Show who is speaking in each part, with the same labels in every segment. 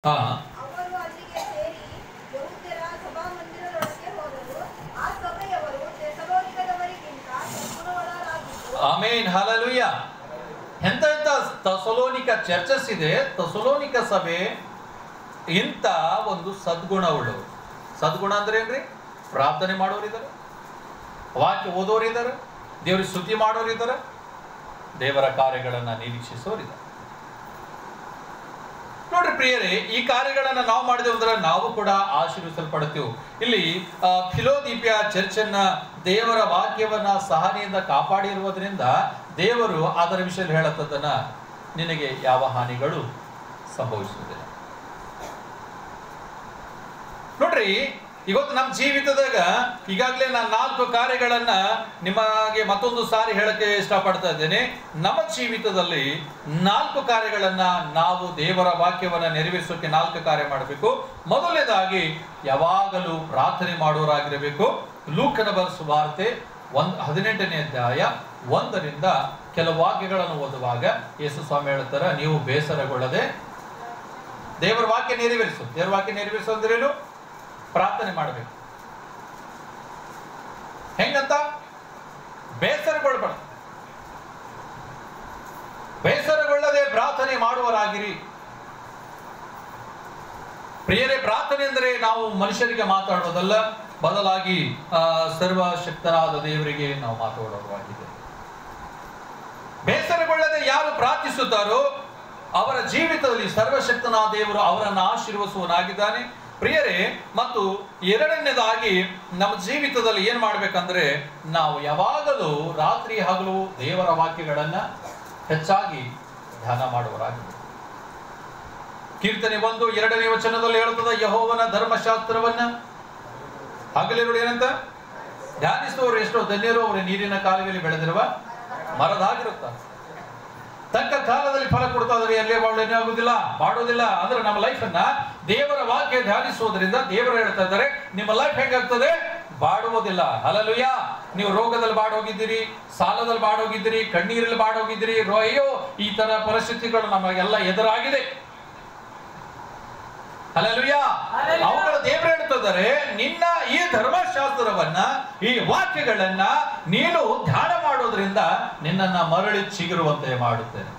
Speaker 1: ಹಾ
Speaker 2: ಅವರು ಅಲ್ಲಿಗೆ ಸೇರಿ ಯಹೂದ್ಯರ ಸಭಾಮಂದಿರದೊಳಗೆ ಹೋದರು ಆ ಸಭೆಯವರು ಥೆಸಲೋನಿಕದವರಿಗಿಂತ ಸದ್ಗುಣವುಳ್ಳವರಾಗಿದ್ದು
Speaker 1: ಆಮೇನ್ ಹಲಲುಯ್ಯ ಎಂತ ಎಂತ ತಸಲೋನಿಕ ಚರ್ಚಸ್ ಇದೆ ತಸಲೋನಿಕ ಸಭೆ ಇಂಥ ಒಂದು ಸದ್ಗುಣ ಉಳ್ಳವರು ಸದ್ಗುಣ ಅಂದ್ರೆ ಏನ್ರಿ ಪ್ರಾರ್ಥನೆ ಮಾಡೋರಿದ್ದಾರೆ ವಾಕ್ಯ ಓದೋರಿದ್ದಾರೆ ದೇವರಿಗೆ ಸ್ತುತಿ ಮಾಡೋರಿದ್ದಾರೆ ದೇವರ ಕಾರ್ಯಗಳನ್ನ ನಿರೀಕ್ಷಿಸೋರಿದ್ದಾರೆ ನೋಡ್ರಿ ಪ್ರಿಯರೇ ಈ ಕಾರ್ಯಗಳನ್ನ ನಾವು ಮಾಡಿದೆವು ಅಂದ್ರೆ ನಾವು ಕೂಡ ಆಶೀರ್ವಿಸಲ್ಪಡ್ತೀವಿ ಇಲ್ಲಿ ಆ, ಫಿಲೋದೀಪಿಯ ಚರ್ಚನ್ನ ದೇವರ ವಾಕ್ಯವನ್ನ ಸಹನೆಯಿಂದ ಕಾಪಾಡಿರುವುದರಿಂದ ದೇವರು ಅದರ ವಿಷಯದಲ್ಲಿ ಹೇಳತ್ತದನ್ನ ನಿನಗೆ ಯಾವ ಹಾನಿಗಳು ಸಂಭವಿಸುವುದಿಲ್ಲ ನೋಡ್ರಿ ಇವತ್ತು ನಮ್ಮ ಜೀವಿತದಾಗ ಈಗಾಗಲೇ ನಾನು ನಾಲ್ಕು ಕಾರ್ಯಗಳನ್ನ ನಿಮಗೆ ಮತ್ತೊಂದು ಸಾರಿ ಹೇಳಕ್ಕೆ ಇಷ್ಟಪಡ್ತಾ ಇದ್ದೇನೆ ನಮ್ಮ ಜೀವಿತದಲ್ಲಿ ನಾಲ್ಕು ಕಾರ್ಯಗಳನ್ನ ನಾವು ದೇವರ ವಾಕ್ಯವನ್ನ ನೆರವೇರಿಸೋಕೆ ನಾಲ್ಕು ಕಾರ್ಯ ಮಾಡಬೇಕು ಮೊದಲನೇದಾಗಿ ಯಾವಾಗಲೂ ಪ್ರಾರ್ಥನೆ ಮಾಡೋರಾಗಿರಬೇಕು ಲೂಕನ ಸುವಾರ್ತೆ ಒಂದ್ ಹದಿನೆಂಟನೇ ಅಧ್ಯಾಯ ಒಂದರಿಂದ ಕೆಲವು ವಾಕ್ಯಗಳನ್ನು ಓದುವಾಗ ಯೇಸು ಸ್ವಾಮಿ ಹೇಳ್ತಾರೆ ನೀವು ಬೇಸರಗೊಳ್ಳದೆ ದೇವರ ವಾಕ್ಯ ನೆರವೇರಿಸು ದೇವರ ವಾಕ್ಯ ನೆರವೇರಿಸು ಅಂದ್ರೇನು ಪ್ರಾರ್ಥನೆ ಮಾಡಬೇಕು ಹೆಂಗಂತ ಬೇಸರಗೊಳ್ಬೇಡ ಬೇಸರಗೊಳ್ಳದೆ ಪ್ರಾರ್ಥನೆ ಮಾಡುವರಾಗಿರಿ ಪ್ರಿಯರೇ ಪ್ರಾರ್ಥನೆ ಅಂದರೆ ನಾವು ಮನುಷ್ಯರಿಗೆ ಮಾತಾಡೋದಲ್ಲ ಬದಲಾಗಿ ಆ, ಸರ್ವಶಕ್ತನಾದ ದೇವರಿಗೆ ನಾವು ಮಾತಾಡೋದಾಗಿದೆ ಬೇಸರಗೊಳ್ಳದೆ ಯಾರು ಪ್ರಾರ್ಥಿಸುತ್ತಾರೋ ಅವರ ಜೀವಿತದಲ್ಲಿ ಸರ್ವಶಕ್ತನಾದ ದೇವರು ಅವರನ್ನು ಆಶೀರ್ವಸುವನಾಗಿದ್ದಾನೆ ಪ್ರಿಯರೇ ಮತ್ತು ಎರಡನೇದಾಗಿ ನಮ್ಮ ಜೀವಿತದಲ್ಲಿ ಏನ್ ಮಾಡ್ಬೇಕಂದ್ರೆ ನಾವು ಯಾವಾಗಲೂ ರಾತ್ರಿ ಹಗಲು ದೇವರ ವಾಕ್ಯಗಳನ್ನ ಹೆಚ್ಚಾಗಿ ಧ್ಯಾನ ಮಾಡುವರಾಗಬೇಕು ಕೀರ್ತನೆ ಒಂದು ಎರಡನೇ ವಚನದಲ್ಲಿ ಹೇಳುತ್ತದೆ ಯಹೋವನ ಧರ್ಮಶಾಸ್ತ್ರವನ್ನ ಹಗಲಿರುಳು ಏನಂತ ಧ್ಯಾನಿಸುವವರು ಎಷ್ಟೋ ಧನ್ಯರು ಅವರ ನೀರಿನ ಕಾಲುವೆಯಲ್ಲಿ ಬೆಳೆದಿರುವ ಮರದಾಗಿರುತ್ತಾರೆ ತಕ್ಕ ಕಾಲದಲ್ಲಿ ಫಲ ಕೊಡ್ತಾ ಇದ್ರೆ ಎಲ್ಲೇ ಒಳ್ಳೆನೇ ಆಗುದಿಲ್ಲ ಮಾಡೋದಿಲ್ಲ ಅಂದ್ರೆ ನಮ್ಮ ಲೈಫ್ ಅನ್ನ ದೇವರ ವಾಕ್ಯ ಧ್ಯಾನಿಸುವುದರಿಂದ ದೇವರು ಹೇಳ್ತಾ ಇದ್ದಾರೆ ನಿಮ್ಮ ಲೈಫ್ ಹೆಂಗಾಗ್ತದೆ ಬಾಡುವುದಿಲ್ಲ ಹಲಲುಯ್ಯ ನೀವು ರೋಗದಲ್ಲಿ ಬಾಡೋಗಿದ್ದೀರಿ ಸಾಲದಲ್ಲಿ ಬಾಡೋಗಿದ್ದೀರಿ ಕಣ್ಣೀರಲ್ಲಿ ಬಾಡೋಗಿದ್ದೀರಿ ರೋ- ಅಯ್ಯೋ ಈ ತರ ಪರಿಸ್ಥಿತಿಗಳು ನಮಗೆಲ್ಲ ಎದುರಾಗಿದೆ ಹಲಲುಯ್ಯ ಅವುಗಳ ದೇವರು ಹೇಳ್ತಿದ್ದಾರೆ ನಿನ್ನ ಈ ಧರ್ಮಶಾಸ್ತ್ರವನ್ನ ಈ ವಾಕ್ಯಗಳನ್ನ ನೀನು ಧ್ಯಾನ ಮಾಡೋದ್ರಿಂದ ನಿನ್ನನ್ನ ಮರಳಿ ಚಿಗುರುವಂತೆ ಮಾಡುತ್ತೇನೆ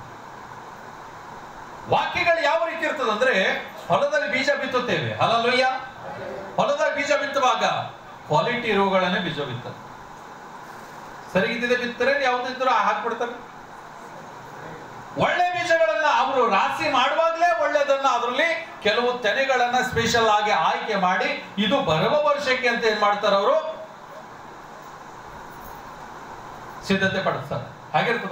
Speaker 1: ವಾಕ್ಯಗಳು ಯಾವ ರೀತಿ ಇರ್ತದಂದ್ರೆ ಹೊಲದಲ್ಲಿ ಬೀಜ ಬಿತ್ತುತ್ತೇವೆ ಹಲಲುಯ್ಯ ಹೊಲದಲ್ಲಿ ಬೀಜ ಬಿತ್ತುವಾಗ ಕ್ವಾಲಿಟಿ ರೋಗಗಳನ್ನೇ ಬೀಜ ಬಿತ್ತದು ಸರಿಗಿದ್ದಿದೆ ಬಿತ್ತರೆ ಯಾವ್ದಿದ್ರು ಹಾಕ್ಬಿಡ್ತಾರೆ ಒಳ್ಳೆ ಬೀಜಗಳನ್ನ ಅವರು ರಾಶಿ ಮಾಡುವಾಗಲೇ ಒಳ್ಳೆದನ್ನ ಅದರಲ್ಲಿ ಕೆಲವು ತೆನೆಗಳನ್ನ ಸ್ಪೆಷಲ್ ಆಗಿ ಆಯ್ಕೆ ಮಾಡಿ ಇದು ಬರುವ ವರ್ಷಕ್ಕೆ ಅಂತ ಏನ್ ಮಾಡ್ತಾರೆ ಅವರು ಸಿದ್ಧತೆ ಪಡಿಸ್ತಾರೆ ಹಾಗಿರ್ತದ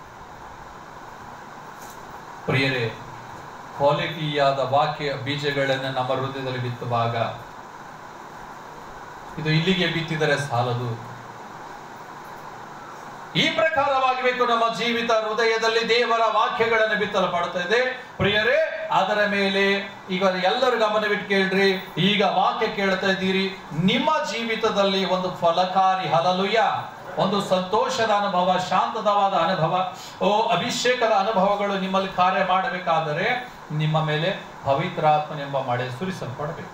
Speaker 1: ಪ್ರಿಯರೇ ಕ್ವಾಲಿಟಿಯಾದ ವಾಕ್ಯ ಬೀಜಗಳನ್ನು ನಮ್ಮ ಹೃದಯದಲ್ಲಿ ಬಿತ್ತುವಾಗ ಇದು ಇಲ್ಲಿಗೆ ಬಿತ್ತಿದರೆ ಸಾಲದು ಈ ಪ್ರಕಾರವಾಗಬೇಕು ನಮ್ಮ ಜೀವಿತ ಹೃದಯದಲ್ಲಿ ದೇವರ ವಾಕ್ಯಗಳನ್ನು ಬಿತ್ತಲು ಪಡ್ತಾ ಇದೆ ಪ್ರಿಯರೇ ಅದರ ಮೇಲೆ ಈಗ ಎಲ್ಲರೂ ಗಮನವಿಟ್ಟು ಕೇಳ್ರಿ ಈಗ ವಾಕ್ಯ ಕೇಳ್ತಾ ಇದ್ದೀರಿ ನಿಮ್ಮ ಜೀವಿತದಲ್ಲಿ ಒಂದು ಫಲಕಾರಿ ಹಲಲುಯ್ಯ ಒಂದು ಸಂತೋಷದ ಅನುಭವ ಶಾಂತದವಾದ ಅನುಭವ ಓ ಅಭಿಷೇಕದ ಅನುಭವಗಳು ನಿಮ್ಮಲ್ಲಿ ಕಾರ್ಯ ಮಾಡಬೇಕಾದರೆ ನಿಮ್ಮ ಮೇಲೆ ಪವಿತ್ರಾತ್ಮನೆಂಬ ಮಳೆ ಸುರಿಸಲ್ಪಡಬೇಕು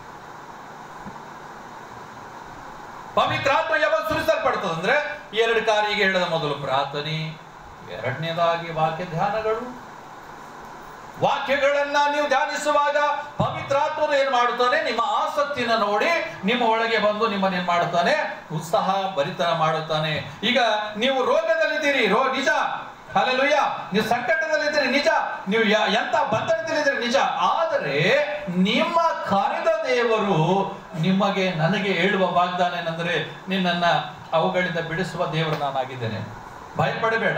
Speaker 1: ಪವಿತ್ರಾತ್ಮ ಯಾವಾಗ ಸುರಿಸಲ್ಪಡ್ತದೆ ಅಂದ್ರೆ ಎರಡು ಕಾರ್ಯಗೆ ಹೇಳಿದ ಮೊದಲು ಪ್ರಾರ್ಥನೆ ಎರಡನೇದಾಗಿ ವಾಕ್ಯ ಧ್ಯಾನಗಳು ವಾಕ್ಯಗಳನ್ನ ನೀವು ಧ್ಯಾನಿಸುವಾಗ ಪವಿತ್ರಾತ್ಮನು ಏನ್ ಮಾಡುತ್ತಾನೆ ನಿಮ್ಮ ಆಸಕ್ತಿನ ನೋಡಿ ನಿಮ್ಮ ಒಳಗೆ ಬಂದು ನಿಮ್ಮನ್ನ ಏನ್ ಮಾಡುತ್ತಾನೆ ಉತ್ಸಾಹ ಭರಿತನ ಮಾಡುತ್ತಾನೆ ಈಗ ನೀವು ರೋಗದಲ್ಲಿದ್ದೀರಿ ರೋ ನಿಜ ಹಲಲುಯ್ಯ ನೀವು ಸಂಕಟದಲ್ಲಿದ್ದೀರಿ ನಿಜ ನೀವು ಯ- ಎಂತ ಬಂಧನದಲ್ಲಿದ್ದೀರಿ ನಿಜ ಆದರೆ ನಿಮ್ಮ ಕರೆದ ದೇವರು ನಿಮಗೆ ನನಗೆ ಹೇಳುವ ವಾಗ್ದಾನ ಏನಂದ್ರೆ ನಿನ್ನನ್ನ ಅವುಗಳಿಂದ ಬಿಡಿಸುವ ದೇವರು ನಾನಾಗಿದ್ದೇನೆ ಭಯಪಡಬೇಡ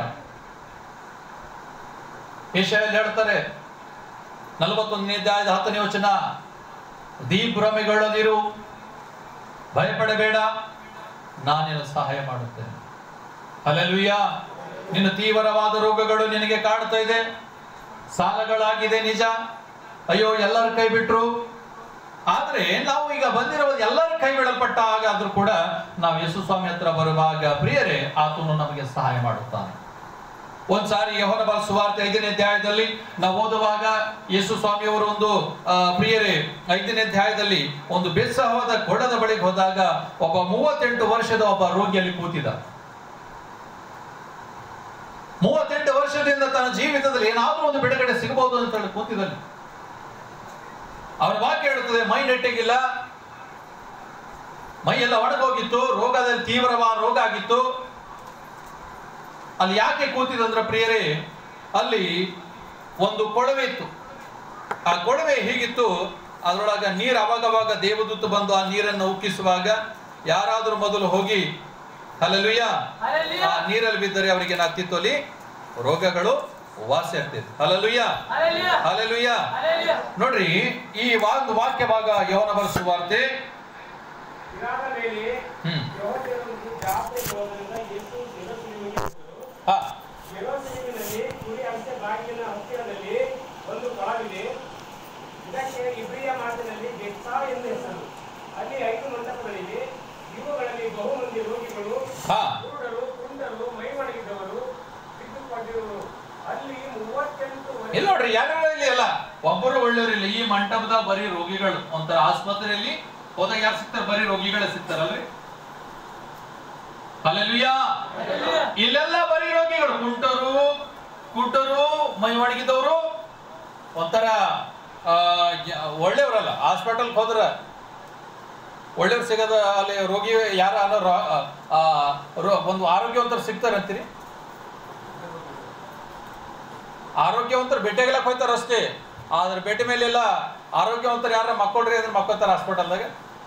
Speaker 1: ಏಷ್ಯಾದಲ್ಲಿ ಹೇಳ್ತಾರೆ ನಲವತ್ತೊಂದನೇ ಅಧ್ಯಾಯದ ಹತ್ತನೇ ವಚನ ದೀಭ್ರಮೆಗೊಳ್ಳದಿರು ಭಯಪಡಬೇಡ ನಾನಿನ ಸಹಾಯ ಮಾಡುತ್ತೇನೆ ಅಲ್ಲೆಲುಯ್ಯ ನಿನ್ನ ತೀವ್ರವಾದ ರೋಗಗಳು ನಿನಗೆ ಕಾಡ್ತಾ ಇದೆ ಸಾಲಗಳಾಗಿದೆ ನಿಜ ಅಯ್ಯೋ ಎಲ್ಲರ ಕೈ ಬಿಟ್ರು ಆದ್ರೆ ನಾವು ಈಗ ಬಂದಿರೋದು ಎಲ್ಲರ ಕೈ ಬಿಡಲ್ಪಟ್ಟ ಆಗಾದ್ರೂ ಕೂಡ ನಾವು ಯೇಸು ಸ್ವಾಮಿ ಹತ್ರ ಬರುವಾಗ ಪ್ರಿಯರೇ ಆತನು ನಮಗೆ ಸಹಾಯ ಮಾಡುತ್ತಾನೆ ಒಂದ್ಸಾರಿ ಯಹೋನ ಬಲ ಸುವಾರ್ತೆ ಐದನೇ ಅಧ್ಯಾಯದಲ್ಲಿ ನಾವು ಓದುವಾಗ ಯೇಸು ಸ್ವಾಮಿಯವರು ಒಂದು ಆ, ಪ್ರಿಯರೇ ಐದನೇ ಅಧ್ಯಾಯದಲ್ಲಿ ಒಂದು ಬೆಸ್ಸಹವಾದ ಕೊಡದ ಬಳಿಗೆ ಹೋದಾಗ ಒಬ್ಬ ಮೂವತ್ತೆಂಟು ವರ್ಷದ ಒಬ್ಬ ರೋಗಿಯಲ್ಲಿ ಕೂತಿದ್ದ ಮೂವತ್ತೆಂಟು ವರ್ಷದಿಂದ ತನ್ನ ಜೀವಿತದಲ್ಲಿ ಏನಾದ್ರೂ ಒಂದು ಬಿಡುಗಡೆ ಸಿಗಬಹುದು ಅಂತ ಹೇಳಿ ಕೂತಿದಲ್ಲಿ ಅವರ ವಾಕ್ಯ ಹೇಳುತ್ತದೆ ಮೈ ನೆಟ್ಟಿಗಿಲ್ಲ ಮೈ ಎಲ್ಲ ಒಣಗೋಗಿತ್ತು ರೋಗದಲ್ಲಿ ತೀವ್ರವಾದ ರೋಗ ಆಗಿತ್ತು ಅಲ್ಲಿ ಯಾಕೆ ಕೂತಿದಂದ್ರೆ ಪ್ರಿಯರೇ ಅಲ್ಲಿ ಒಂದು ಕೊಳವೆ ಇತ್ತು ಆ ಕೊಳವೆ ಹೀಗಿತ್ತು ಅದರೊಳಗ ನೀರು ಅವಾಗವಾಗ ದೇವದೂತ ಬಂದು ಆ ನೀರನ್ನು ಉಕ್ಕಿಸುವಾಗ ಯಾರಾದರೂ ಮೊದಲು ಹೋಗಿ ಅಲ್ಲಲ್ಲುಯ್ಯ
Speaker 3: Hallelujah.
Speaker 1: ಆ ನೀರಲ್ಲಿ ಬಿದ್ದರೆ ಅವರಿಗೆ ಏನಾಗ್ತಿತ್ತು ಅಲ್ಲಿ ರೋಗಗಳು ವಾಸಿ ಆಗ್ತಿತ್ತು ಅಲ್ಲಲ್ಲುಯ್ಯ
Speaker 3: Hallelujah.
Speaker 1: ಅಲ್ಲಲ್ಲುಯ್ಯ
Speaker 3: Hallelujah.
Speaker 1: ನೋಡ್ರಿ ಈ ಒಂದು ವಾಕ್ಯ ಭಾಗ ಯೋನ ವಾರ್ತೆ
Speaker 4: ಇದಾದ ಮೇಲೆ
Speaker 1: ಹ್ಮ್
Speaker 4: ಯೆಹೂದ್ಯರೊಂದಿಗೆ ಜಾತ್ರೆಗೆ ಹೋದರಿಂದ ಯೇಸು ಜೆರುಸಲೇಮಿಗೆ ಹೋದರು.
Speaker 1: ಹಾ
Speaker 4: ಜೆರುಸಲೇಮಿನಲ್ಲಿ ಕುರಿ ಅಂತೆ ಬಾಗಿಲಿನ ಹತ್ತಿರದಲ್ಲಿ ಒಂದು ಕೊಳವಿದೆ ಇದಕ್ಕೆ ಇಬ್ರಿಯ ಮಾತಿನಲ್ಲಿ ಬೆತ್ಸಾ ಎಂದು ಹೆಸರು ಅಲ್ಲಿ ಐದು ಮಂಟಪಗಳಿವೆ ಇವುಗಳಲ್ಲಿ ಬಹುಮಂದಿ ರೋಗಿಗಳು
Speaker 1: ಹಾ
Speaker 4: ಕುರುಡರು ಕುಂಡರು ಮೈಮಣಗಿದವರು ಬಿದ್ದುಕೊಂಡಿರುವರು ಅಲ್ಲಿ ಮೂವತ್ತೆಂಟು ವರ್ಷ
Speaker 1: ಇಲ್ಲಿ ನೋಡ್ರಿ ಯಾರ್ಯಾರು ಇಲ್ಲಿ ಅಲ್ಲ ಒಬ್ಬರು ಒಳ್ಳೆಯವರಿಲ್ಲ ಈ ಮಂಟಪದ ಬರೀ ರೋಗಿಗಳು ಒಂಥರ ಆಸ್ಪತ್ರೆಯಲ್ಲಿ ಹೋದಾಗ ಯಾರು ಸಿಗ್ತಾರೆ ಬರೀ ರೋಗಿಗಳೇ ಸಿಗ್ತಾರಲ್ರಿ ಅಲ್ಲೆಲ್ಲುಯ್ಯ ಇಲ್ಲೆಲ್ಲ ಬರೀ ರೋಗಿಗಳು ಕುಂಟರು ಕುಂಟರು ಮೈ ಒಣಗಿದವರು ಒಂಥರ ಆ, ಯ- ಒಳ್ಳೆಯವರಲ್ಲ ಹಾಸ್ಪಿಟಲ್ಗೆ ಹೋದ್ರ ಒಳ್ಳೆಯವ್ರು ಸಿಗದ ಅಲ್ಲಿ ರೋಗಿ ಯಾರ ಅನ್ನೋ ರೋ- ಆ, ರೋ- ಒಂದು ಆರೋಗ್ಯವಂತರು ಸಿಗ್ತಾರೆ ಅಂತೀರಿ ಆರೋಗ್ಯವಂತರು ಭೇಟಿಯಾಗಲಕ್ಕೆ ಹೋಗ್ತಾರ ಅಷ್ಟೇ ಆದ್ರೆ ಭೇಟಿ ಮೇಲೆಲ್ಲ ಆರೋಗ್ಯವಂತರು ಯಾರ ಮಕ್ಕಳ್ರಿ ಅಂದ್ರೆ ಮಕ್ಕೋತಾರ ಹಾಸ್ಪಿಟಲ್ದಾಗ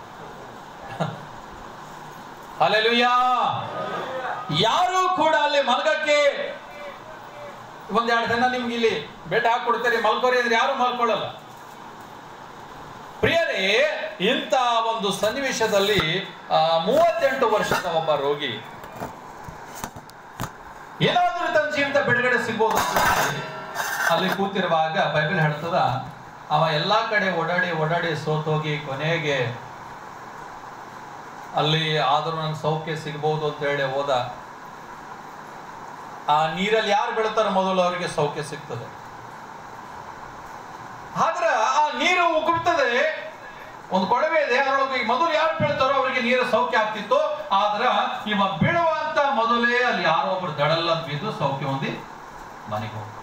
Speaker 1: ಅಲ್ಲೆಲುಯ್ಯ ಯಾರು ಕೂಡ ಅಲ್ಲಿ ಮಲ್ಗಕ್ಕೆ ಒಂದೆರಡು ಜನ ನಿಮ್ಗೆ ಇಲ್ಲಿ ಬೆಡ್ ಹಾಕೊಡ್ತಾರೆ ಮಲ್ಕೋರಿ ಅಂದ್ರೆ ಯಾರು ಮಲ್ಕೊಳ್ಳಲ್ಲ ಪ್ರಿಯರೇ ಇಂಥ ಒಂದು ಸನ್ನಿವೇಶದಲ್ಲಿ ಆ, ಮೂವತ್ತೆಂಟು ವರ್ಷದ ಒಬ್ಬ ರೋಗಿ ಏನಾದರೂ ತನ್ನ ಜೀವಿತ ಬಿಡುಗಡೆ ಸಿಗ್ಬೋದು ಅಂತ ಹೇಳಿ ಅಲ್ಲಿ ಕೂತಿರುವಾಗ ಬೈಬಲ್ ಹೇಳ್ತದ ಅವ ಎಲ್ಲಾ ಕಡೆ ಓಡಾಡಿ ಓಡಾಡಿ ಸೋತೋಗಿ ಕೊನೆಗೆ ಅಲ್ಲಿ ಆದ್ರೂ ನಂಗೆ ಸೌಖ್ಯ ಸಿಗ್ಬೋದು ಅಂತ ಹೇಳಿ ಹೋದ ಆ ನೀರಲ್ಲಿ ಯಾರು ಬೀಳ್ತಾರ ಮೊದಲು ಅವರಿಗೆ ಸೌಖ್ಯ ಸಿಗ್ತದೆ ಆದ್ರ ಆ ನೀರು ಉಗುಳ್ತದೆ ಒಂದು ಕೊಳವೆ ಇದೆ ಅದರೊಳಗೆ ಈ ಮೊದಲು ಯಾರು ಬೀಳ್ತಾರೋ ಅವರಿಗೆ ನೀರು ಸೌಖ್ಯ ಆಗ್ತಿತ್ತು ಆದ್ರ ಇವ ಬೀಳುವಂತ ಮೊದಲೇ ಅಲ್ಲಿ ಯಾರೋ ಒಬ್ರು ದಡಲ್ಲ ಅಂತ ಬಿದ್ದು ಸೌಖ್ಯ ಹೊಂದಿ ಮನೆಗೆ ಹೋಗ್ತಾರೆ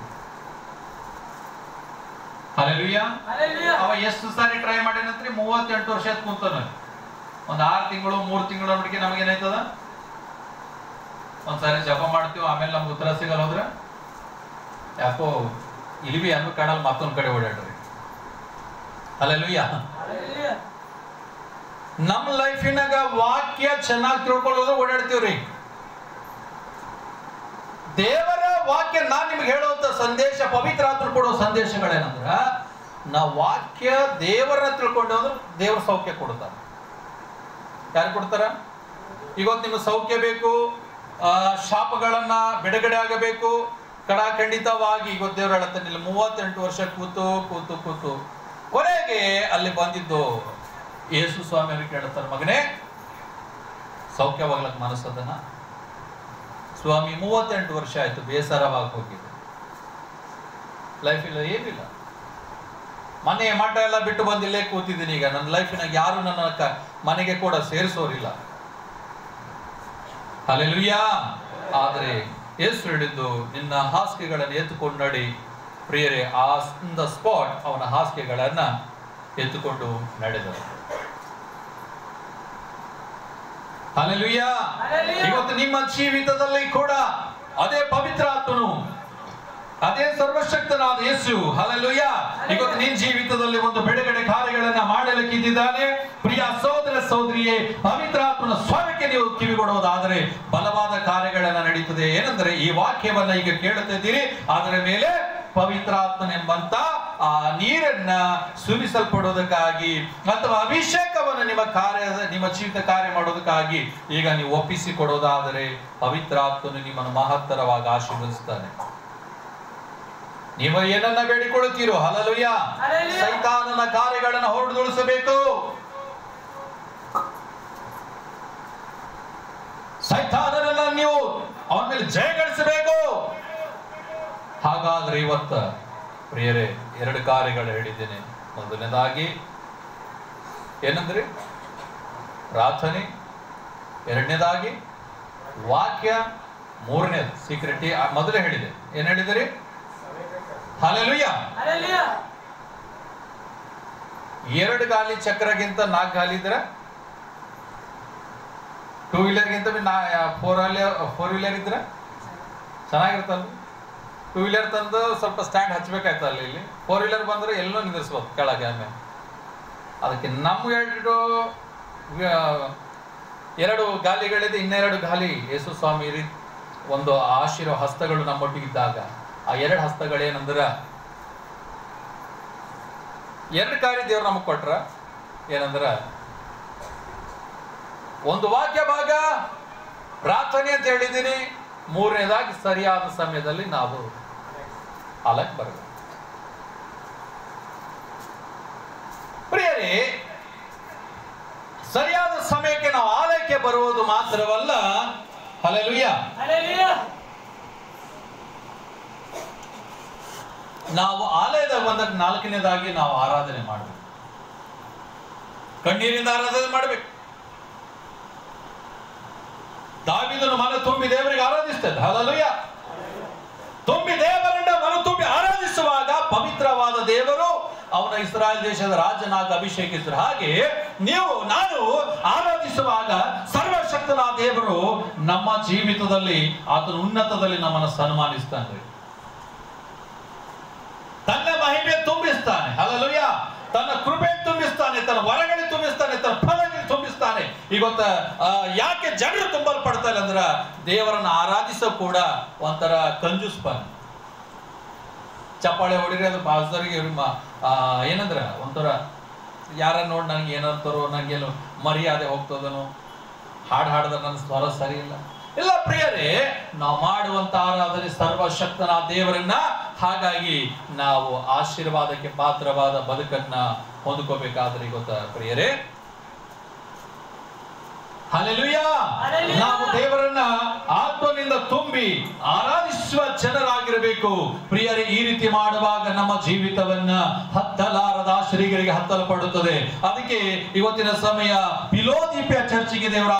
Speaker 1: Hallelujah.
Speaker 3: Hallelujah.
Speaker 1: ಅವ ಎಷ್ಟು ಸಾರಿ ಟ್ರೈ ಮಾಡ್ಯಾನಂತ್ರಿ ಮೂವತ್ತೆಂಟು ವರ್ಷ ಆಯ್ತು ಕುಂತಾನ ಒಂದ್ ಆರು ತಿಂಗಳು ಮೂರು ತಿಂಗಳು ನೋಡಿಕೆ ನಮಗೇನಾಯ್ತದ ಒಂದ್ಸಾರಿ ಜಪ ಮಾಡ್ತೀವಿ ಆಮೇಲೆ ನಮ್ಗೆ ಉತ್ತರ ಸಿಗಲ್ಲ ಹೋದ್ರೆ ಯಾಕೋ ಇಲಿಬಿ ಅನ್ನು ಕಾಣಲ್ ಮತ್ತೊಂದ್ ಕಡೆ ಓಡಾಡ್ರಿ ಅಲ್ಲೆಲ್ಲೂಯ್ಯ
Speaker 3: Hallelujah.
Speaker 1: ನಮ್ಮ ಲೈಫಿನಾಗ ವಾಕ್ಯ ಚೆನ್ನಾಗಿ ತಿಳ್ಕೊಳ್ಳೋದು ಓಡಾಡ್ತೀವ್ರಿ ದೇವರ ವಾಕ್ಯ ನಾನ್ ನಿಮ್ಗೆ ಹೇಳುವಂತ ಸಂದೇಶ ಪವಿತ್ರ ಆತ್ಮ ಕೊಡೋ ಸಂದೇಶಗಳೇನಂದ್ರ ನಾವು ವಾಕ್ಯ ದೇವರ ತಿಳ್ಕೊಂಡು ಹೋದ್ರೆ ದೇವ್ರ ಸೌಖ್ಯ ಕೊಡ್ತಾರ ಯಾರು ಕೊಡ್ತಾರ ಇವತ್ತು ನಿಮ್ಗೆ ಸೌಖ್ಯ ಬೇಕು ಆ, ಶಾಪಗಳನ್ನ ಬಿಡುಗಡೆ ಆಗಬೇಕು ಕಡಾಖಂಡಿತವಾಗಿ ಇವತ್ತು ದೇವ್ರು ಹೇಳುತ್ತಾನೆ ಇಲ್ಲಿ ಮೂವತ್ತೆಂಟು ವರ್ಷ ಕೂತು ಕೂತು ಕೂತು ಕೊನೆಗೆ ಅಲ್ಲಿ ಬಂದಿದ್ದು ಯೇಸು ಸ್ವಾಮಿ ಅವ್ರಿಗೆ ಕೇಳ್ತಾರೆ ಮಗನೇ ಸೌಖ್ಯವಾಗ್ಲಕ್ ಮನಸ್ಸದನ ಸ್ವಾಮಿ ಮೂವತ್ತೆಂಟು ವರ್ಷ ಆಯ್ತು ಬೇಸರವಾಗಿ ಹೋಗಿದೆ ಲೈಫ್ ಇಲ್ಲ ಏನಿಲ್ಲ ಮನೆ ಮಠ ಎಲ್ಲ ಬಿಟ್ಟು ಬಂದು ಇಲ್ಲೇ ಕೂತಿದ್ದೀನಿ ಈಗ ನನ್ನ ಲೈಫಿನಾಗ ಯಾರು ನನ್ನ ಕ- ಮನೆಗೆ ಕೂಡ ಸೇರಿಸೋರಿಲ್ಲ ಅಲ್ಲೆಲ್ಲುಯ್ಯ ಆದರೆ ಯೇಸು ಹೇಳಿದ್ದು ನಿನ್ನ ಹಾಸಿಗೆಗಳನ್ನು ಎತ್ತುಕೊಂಡು ನಡಿ ಪ್ರಿಯರೇ ಆ ದ ಸ್ಪಾಟ್ ಅವನ ಹಾಸಿಗೆಗಳನ್ನ ಎತ್ತುಕೊಂಡು ನಡೆದರು ಅಲ್ಲೆಲ್ಲುಯ್ಯ
Speaker 3: Hallelujah.
Speaker 1: ಇವತ್ತು ನಿಮ್ಮ ಜೀವಿತದಲ್ಲಿ ಕೂಡ ಅದೇ ಪವಿತ್ರ ಆತ್ಮನು ಅದೇ ಸರ್ವಶಕ್ತನಾದ ಯೇಸು ಹಲಲುಯ್ಯ ಇವತ್ತು ನಿನ್ನ ಜೀವಿತದಲ್ಲಿ ಒಂದು ಬಿಡುಗಡೆ ಕಾರ್ಯಗಳನ್ನ ಮಾಡಲಿಕ್ಕಿದ್ದಾನೆ ಪ್ರಿಯ ಸೋದರ ಸೋದರಿಯೇ ಪವಿತ್ರಾತ್ಮನ ಸ್ವರಕ್ಕೆ ನೀವು ಕಿವಿಗೊಡುವುದಾದರೆ ಬಲವಾದ ಕಾರ್ಯಗಳನ್ನ ನಡೀತದೆ ಏನಂದ್ರೆ ಈ ವಾಕ್ಯವನ್ನ ಈಗ ಕೇಳುತ್ತಿದ್ದೀರಿ ಅದರ ಮೇಲೆ ಪವಿತ್ರಾತ್ಮನೆಂಬಂತ ಆ ನೀರನ್ನ ಸುರಿಸಲ್ಪಡೋದಕ್ಕಾಗಿ ಅಥವಾ ಅಭಿಷೇಕವನ್ನು ನಿಮ್ಮ ಕಾರ್ಯದ ನಿಮ್ಮ ಜೀವಿತ ಕಾರ್ಯ ಮಾಡೋದಕ್ಕಾಗಿ ಈಗ ನೀವು ಒಪ್ಪಿಸಿ ಕೊಡೋದಾದರೆ ಪವಿತ್ರಾತ್ಮನು ನಿಮ್ಮನ್ನು ಮಹತ್ತರವಾಗಿ ಆಶೀರ್ವದಿಸ್ತಾನೆ ನೀವು ಏನನ್ನ ಬೇಡಿಕೊಳ್ಳುತ್ತೀರೋ ಹಲಲುಯ್ಯ
Speaker 3: Hallelujah.
Speaker 1: ಸೈತಾನನ ಕಾರ್ಯಗಳನ್ನು ಹೊರಡುಗೊಳಿಸಬೇಕು ಸೈತಾನನನ್ನ ನೀವು ಅವನ ಮೇಲೆ ಜಯ ಗಳಿಸಬೇಕು ಹಾಗಾದ್ರೆ ಇವತ್ತ ಪ್ರಿಯರೇ ಎರಡು ಕಾರ್ಯಗಳು ಹೇಳಿದ್ದೇನೆ ಮೊದಲನೇದಾಗಿ ಏನಂದ್ರಿ ಪ್ರಾರ್ಥನೆ ಎರಡನೇದಾಗಿ ವಾಕ್ಯ ಮೂರನೇದು ಸೀಕ್ರೆಟಿ ಮೊದಲೇ ಹೇಳಿದೆ ಏನ್ ಹೇಳಿದಿರಿ ಹಲಲುಯ್ಯ
Speaker 3: Hallelujah.
Speaker 1: ಎರಡು ಗಾಲಿ ಚಕ್ರಗಿಂತ ನಾಲ್ಕು ಗಾಲಿ ಇದ್ರೆ ಟೂ ವೀಲರ್ಗಿಂತ ಫೋರ್ ವೀಲರ್ ಫೋರ್ ವೀಲರ್ ಇದ್ರೆ ಚೆನ್ನಾಗಿರ್ತಲ್ಲ ಟೂ ವೀಲರ್ ತಂದು ಸ್ವಲ್ಪ ಸ್ಟ್ಯಾಂಡ್ ಹಚ್ಬೇಕಾಯ್ತು ಅಲ್ಲಿ ಇಲ್ಲಿ ಫೋರ್ ವೀಲರ್ ಬಂದ್ರೆ ಎಲ್ಲೋ ನಿಂದಿರ್ಸ್ಬೋದು ಕೆಳಗೆ ಆಮೇಲೆ ಅದಕ್ಕೆ ನಮ್ಮ ಎರಡು ಆ, ಎರಡು ಗಾಲಿಗಳಿದೆ ಇನ್ನೆರಡು ಗಾಲಿ ಯೇಸು ಸ್ವಾಮಿ ರೀ- ಒಂದು ಆಶೀರ್ವ ಹಸ್ತಗಳು ನಮ್ಮೊಟ್ಟಿಗಿದ್ದಾಗ ಆ ಎರಡು ಹಸ್ತಗಳೇನಂದ್ರ ಎರಡು ಕಾರ್ಯ ದೇವ್ರು ನಮಗೆ ಕೊಟ್ರ ಏನಂದ್ರ ಒಂದು ವಾಕ್ಯ ಭಾಗ ಪ್ರಾರ್ಥನೆ ಅಂತ ಹೇಳಿದ್ದೀನಿ ಮೂರನೇದಾಗಿ ಸರಿಯಾದ ಸಮಯದಲ್ಲಿ ನಾವು ಹಾಲಕ್ಕೆ ಬರಬೇಕು ಪ್ರಿಯರೇ ಸರಿಯಾದ ಸಮಯಕ್ಕೆ ನಾವು ಆಲಯಕ್ಕೆ ಬರುವುದು ಮಾತ್ರವಲ್ಲ ಹಲಲುಯ್ಯ
Speaker 3: Hallelujah.
Speaker 1: ನಾವು ಆಲಯದಾಗ ಬಂದಾಗ ನಾಲ್ಕನೇದಾಗಿ ನಾವು ಆರಾಧನೆ ಮಾಡಬೇಕು ಕಣ್ಣೀರಿಂದ ಆರಾಧನೆ ಮಾಡಬೇಕು ದಾವಿದನು ಮನ ತುಂಬಿ ದೇವರಿಗೆ ಆರಾಧಿಸ್ತದೆ ಹಲಲುಯ್ಯ ತುಂಬಿ ದೇವರನ್ನ ಮನ ತುಂಬಿ ಆರಾಧಿಸುವಾಗ ಪವಿತ್ರವಾದ ದೇವರು ಅವನ ಇಸ್ರಾಯೇಲ್ ದೇಶದ ರಾಜನಾಗ ಅಭಿಷೇಕಿಸಿದ್ರು ಹಾಗೆ ನೀವು ನಾನು ಆರಾಧಿಸುವಾಗ ಸರ್ವಶಕ್ತನಾದ ದೇವರು ನಮ್ಮ ಜೀವಿತದಲ್ಲಿ ಆತನ ಉನ್ನತದಲ್ಲಿ ನಮ್ಮನ್ನು ಸನ್ಮಾನಿಸ್ತಾನೆ ತನ್ನ ಮಹಿಮೆ ತುಂಬಿಸ್ತಾನೆ ಹಲಲುಯ್ಯ ತನ್ನ ಕೃಪೆ ತುಂಬಿಸ್ತಾನೆ ತನ್ನ ವರಗಳಿ ತುಂಬಿಸ್ತಾನೆ ತನ್ನ ಫಲಗಳು ತುಂಬಿಸ್ತಾನೆ ಇವತ್ತ ಆ, ಯಾಕೆ ಜನರು ತುಂಬಲ್ಪಡ್ತಾರೆ ಅಂದ್ರ ದೇವರನ್ನ ಆರಾಧಿಸೋ ಕೂಡ ಒಂಥರ ಕಂಜೂಸ್ಪನ್ ಚಪ್ಪಾಳೆ ಹೊಡಿರಿ ಅದು ಪಾಸ್ದರಿಗೆ ಏನಂದ್ರ ಒಂಥರ ಯಾರ ನೋಡಿ ನನಗೆ ಏನಂತಾರೋ ನನಗೇನು ಮರ್ಯಾದೆ ಹೋಗ್ತದನೋ ಹಾಡು ಹಾಡಿದ್ರೆ ನನ್ನ ಸ್ವರ ಸರಿ ಇಲ್ಲ ಇಲ್ಲ ಪ್ರಿಯರೇ ನಾವು ಮಾಡುವಂತ ಆರಾಧನೆ ಸರ್ವಶಕ್ತನ ದೇವರನ್ನ ಹಾಗಾಗಿ ನಾವು ಆಶೀರ್ವಾದಕ್ಕೆ ಪಾತ್ರವಾದ ಬದುಕನ್ನ ಹೊಂದ್ಕೋಬೇಕಾದ್ರೆ ಗೊತ್ತಾ ಪ್ರಿಯರೇ ಹಲೆಲುಯ್ಯ
Speaker 3: ಹಲ್ಲೆಲೂಯಾ.
Speaker 1: ನಾವು ದೇವರನ್ನ ಆತ್ಮನಿಂದ ತುಂಬಿ ಆರಾಧಿಸುವ ಜನರಾಗಿರಬೇಕು ಪ್ರಿಯರೇ ಈ ರೀತಿ ಮಾಡುವಾಗ ನಮ್ಮ ಜೀವಿತವನ್ನ ಹತ್ತಲಾರದ ಶ್ರೀಗಳಿಗೆ ಹತ್ತಲ್ಪಡುತ್ತದೆ ಅದಕ್ಕೆ ಇವತ್ತಿನ ಸಮಯ ಪಿಲೋದೀಪ ಚರ್ಚಿಗೆ ದೇವರ